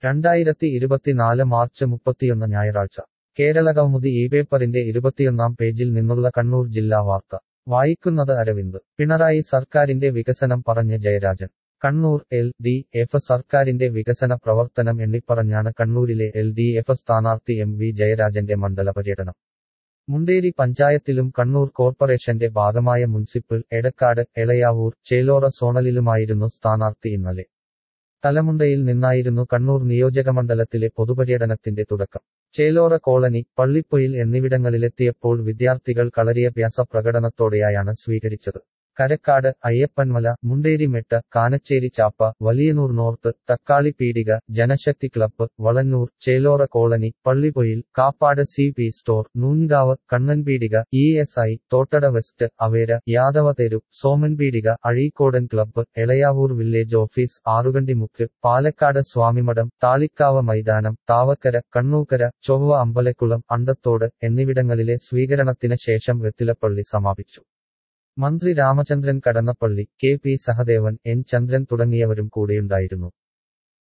രണ്ടായിരത്തി ഇരുപത്തിനാല് മാർച്ച് മുപ്പത്തിയൊന്ന് ഞായറാഴ്ച കേരള കൗമുദി ഈ പേപ്പറിന്റെ ഇരുപത്തിയൊന്നാം പേജിൽ നിന്നുള്ള കണ്ണൂർ ജില്ലാ വാർത്ത വായിക്കുന്നത് അരവിന്ദ് പിണറായി സർക്കാരിന്റെ വികസനം പറഞ്ഞ് Jayarajan Kannur L D F സർക്കാരിന്റെ വികസന പ്രവർത്തനം എണ്ണിപ്പറഞ്ഞാണ് കണ്ണൂരിലെ എൽ ഡി എഫ് സ്ഥാനാർത്ഥി എം വി ജയരാജന്റെ മണ്ഡല പര്യടനം മുണ്ടേരി പഞ്ചായത്തിലും കണ്ണൂർ കോർപ്പറേഷന്റെ ഭാഗമായ മുനിസിപ്പൽ എടക്കാട് എളയാവൂർ ചേലോറ സോണലിലുമായിരുന്നു സ്ഥാനാർത്ഥി ഇന്നലെ തലമുണ്ടയിൽ നിന്നായിരുന്നു കണ്ണൂർ നിയോജകമണ്ഡലത്തിലെ പൊതുപര്യടനത്തിന്റെ തുടക്കം ചേലോറ കോളനി പള്ളിപ്പൊയിൽ എന്നിവിടങ്ങളിലെത്തിയപ്പോൾ വിദ്യാർത്ഥികൾ കളരിയഭ്യാസ പ്രകടനത്തോടെയായാണ് സ്വീകരിച്ചത് Karakkad അയ്യപ്പൻമല മുണ്ടേരിമെട്ട് കാനച്ചേരി ചാപ്പ വലിയനൂർ north Thakkali Peedika Janasakthi club Valannur Chelora colony Pallipoyil Kappad C P store Noonkavu Kannanpeedika E S I Thottada west Avera Yadava Theru Somanpeedika Azhikodan club Elayavoor village office Arukandimukku Palakkad Swamimadom Thalikkavu Maidan Thavakkara Kannookkara ചൊവ്വ അമ്പലക്കുളം അണ്ടത്തോട് എന്നിവിടങ്ങളിലെ സ്വീകരണത്തിന് ശേഷം വെത്തിലപ്പള്ളി സമാപിച്ചു മന്ത്രി Ramachandran Kadannappally K P Sahadevan N Chandran തുടങ്ങിയവരും കൂടെയുണ്ടായിരുന്നു